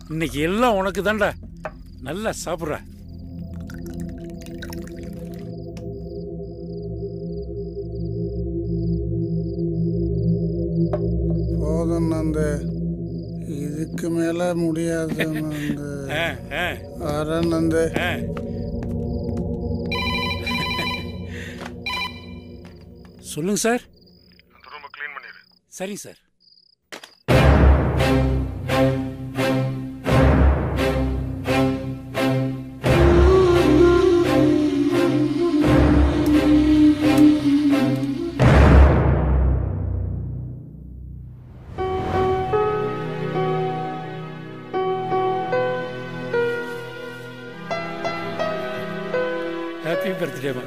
இன்னைக்கு எல்லாம் உனக்கு தான்டா நல்லா சாப்பிட்ற போதும் நந்த இதுக்கு மேல முடியாது நந்த ஆ, ஆ, வர நந்த ஆ. சொல்லுங்க சார் அந்த ரூமை க்ளீன் பண்ணிடு சரிங்க சார் ஹாப்பி பர்த்டேமா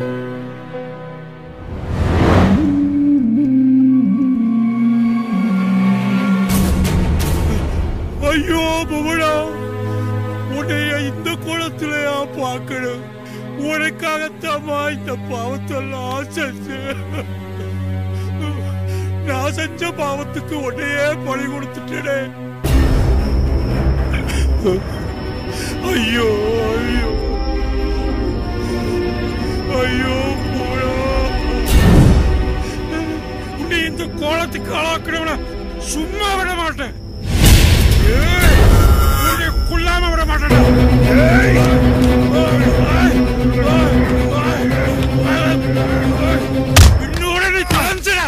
ஐயோ புவனா உன்னைய இந்த குளத்திலயா பார்க்கணும் உனக்காகத்தாமா இந்த பாவத்தெல்லாம் செஞ்சேன் நான் செஞ்ச பாவத்துக்கு உன்னையே பழி கொடுத்துட்டேனே ஐயோ ஐயோ ஐயோ புவனா உன்னை இந்த கோலத்துக்கு ஆளாக்கணும்னா சும்மா விட மாட்டேன் ஏய், உன்னை கொல்லாம விட மாட்டேன் ஏய், ஏய், ஏய், ஏய், ஏய், ஏய், இன்னோட நீ தலைஞ்சிடா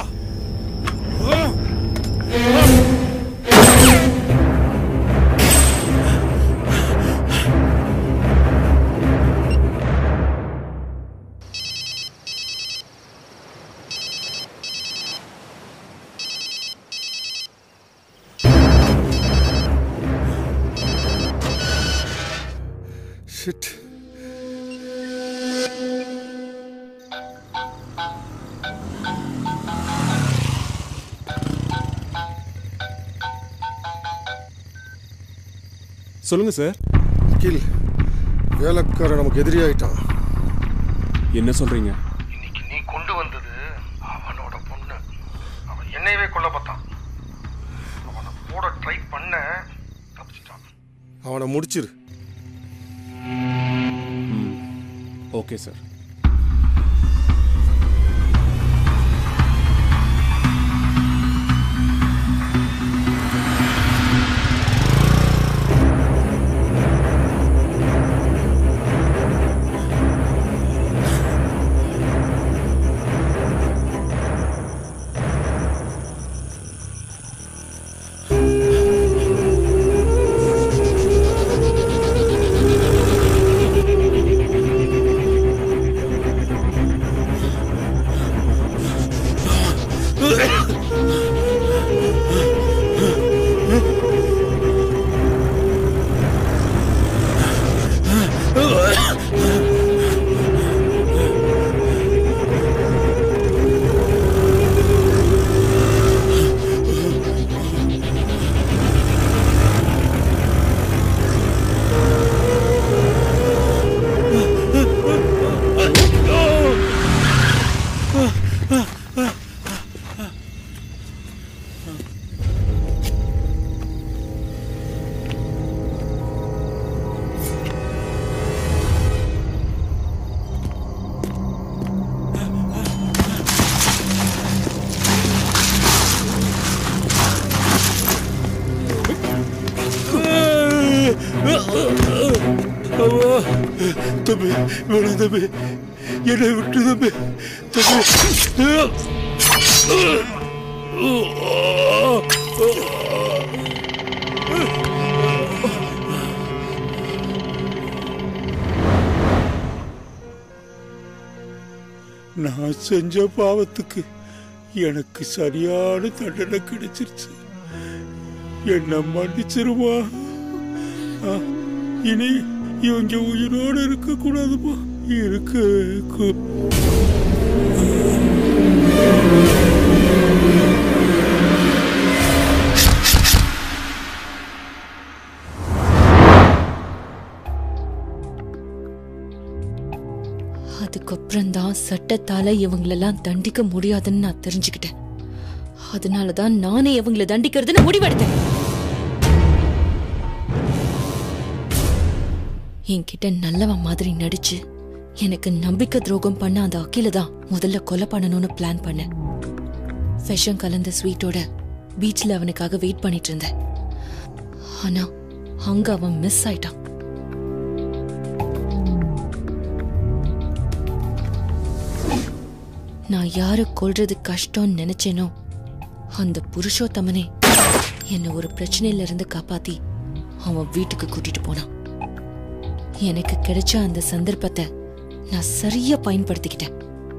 ஷிட் சொல்லுங்க சார் கில் வேலைக்காரன் நமக்கு எதிரி ஆயிட்டான் என்ன சொல்றீங்க இன்னைக்கு நீ கொண்டு வந்தது அவனோட பொண்ணு அவன் என்னையவே கொல்ல பார்த்தான் அவனை போட ட்ரை பண்ண தப்பிச்சிட்டான் அவனை முடிச்சிரு ஓகே சார் தம்பி வேணாம் தம்பி என்னை விட்டு தம்பி நான் செஞ்ச பாவத்துக்கு எனக்கு சரியான தண்டனை கிடைச்சிருச்சு என்ன மன்னிச்சிருமா ஆ, இனி இவங்க உயிரோடு இருக்க கூடாதுமா இருக்க கூ- அதுக்கப்புறம் தான் சட்டத்தால இவங்களெல்லாம் தண்டிக்க முடியாதுன்னு நான் தெரிஞ்சுக்கிட்டேன் அதனால தான் நானே இவங்களை தண்டிக்கிறதுன்னு முடிவெடுத்தேன் என்கிட்ட நல்லவன் மாதிரி நடிச்சு எனக்கு நம்பிக்கை துரோகம் பண்ண அந்த அகில தான் முதல்ல கொலை பண்ணணும்னு பிளான் பண்ணேன் விஷம் கலந்த ஸ்வீட்டோட பீச்ல அவனுக்காக வெயிட் பண்ணிட்டு இருந்தேன் ஆனா அங்க அவன் மிஸ் ஆயிட்டான் நான் யார கொல்றது கஷ்டம்னு நினைச்சேனோ அந்த புருஷோத்தமனே என்னை ஒரு பிரச்சனையில இருந்து காப்பாத்தி அவன் வீட்டுக்கு கூட்டிட்டு போனான் எனக்கு கிடைச்ச அந்த சந்தர்ப்பத்தை நான் சரியா பயன்படுத்திக்கிட்டேன்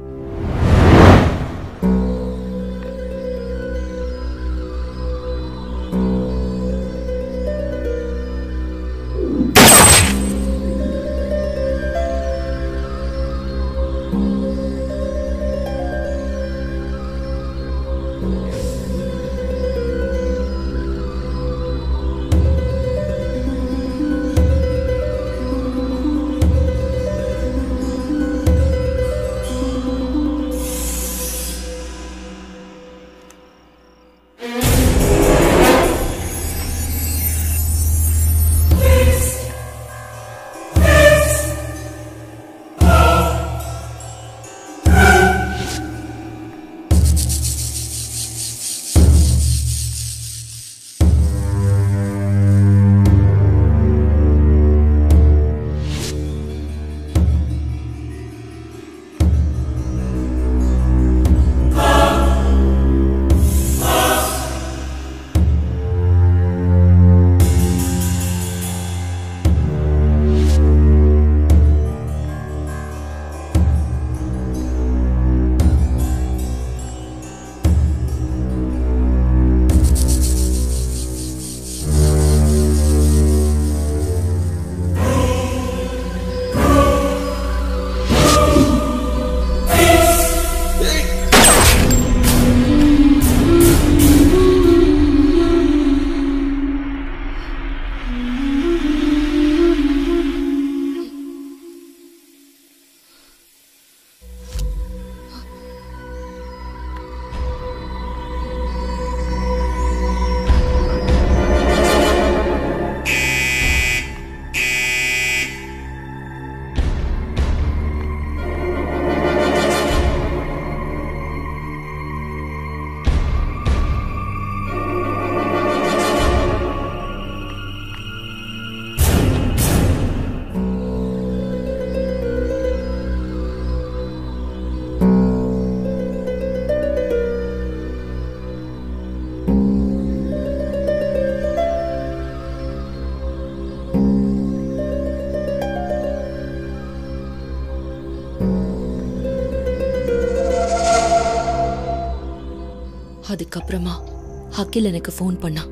அதுக்கப்புறமா அகில் எனக்கு ஃபோன் பண்ணான்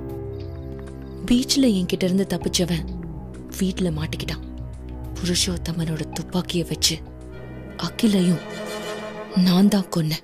பீச்ல என்கிட்ட இருந்து தப்பிச்சவன் வீட்ல மாட்டிக்கிட்டான் புருஷோத்தமனோட துப்பாக்கிய வச்சு அகிலையும் நான் தான் கொன்னேன்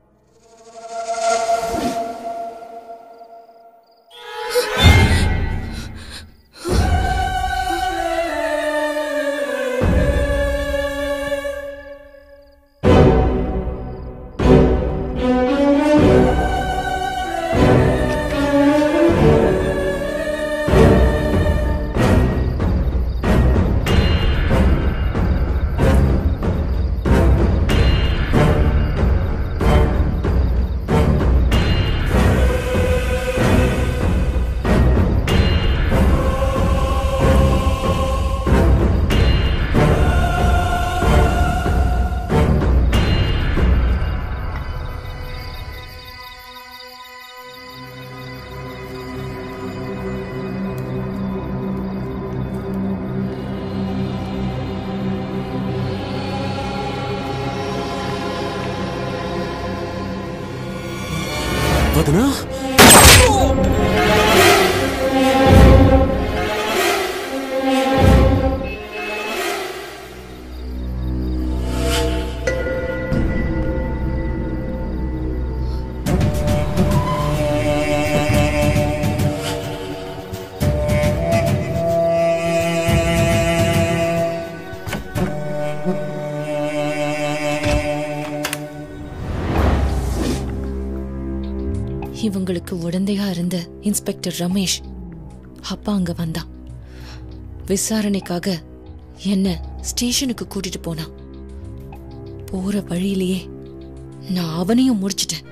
வதனா இவங்களுக்கு உடந்தையா இருந்த இன்ஸ்பெக்டர் ரமேஷ் அப்பா அங்க வந்தான் விசாரணைக்காக என்ன ஸ்டேஷனுக்கு கூட்டிட்டு போனான் போற வழியிலேயே நான் அவனையும் முடிச்சிட்டேன்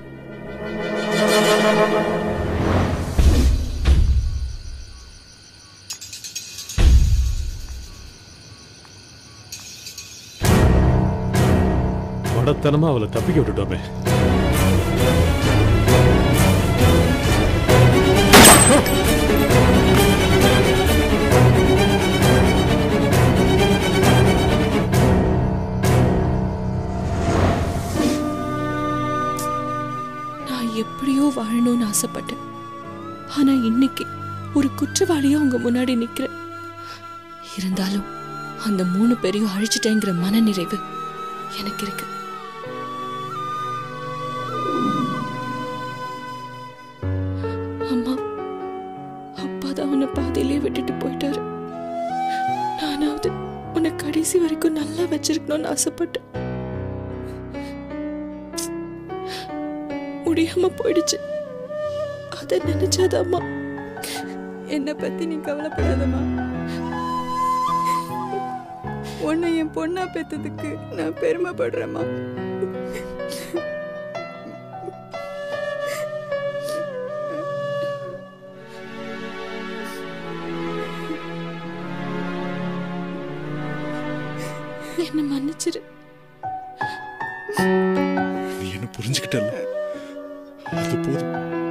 மடத்தனமா அவளை தப்பிக்க விட்டுட்டோமே நான் எப்படியோ வாழணும்னு ஆசைப்பட்டேன் ஆனா இன்னைக்கு ஒரு குற்றவாளியா உங்க முன்னாடி நிக்கிறேன் இருந்தாலும் அந்த மூணு பேரையும் அழிச்சிட்டேங்கிற மனநிறைவு எனக்கு இருக்கு அம்மா அப்பா தான் உன்னை பாதையிலே விட்டுட்டு போயிட்டாரு நானாவது உன்னை கடைசி வரைக்கும் நல்லா வச்சிருக்கணும்னு ஆசைப்பட்டேன் முடியாம போயிடுச்சு அத நினைச்சாதாம்மா என்னை பத்தி நீ கவலைப்படாதம்மா உன்னை என் பொண்ணா பெத்ததுக்கு நான் பெருமைப்படுறேம்மா என்ன மன்னிச்சிரு நீ என்ன புரிஞ்சுக்கிட்டல அது போதும்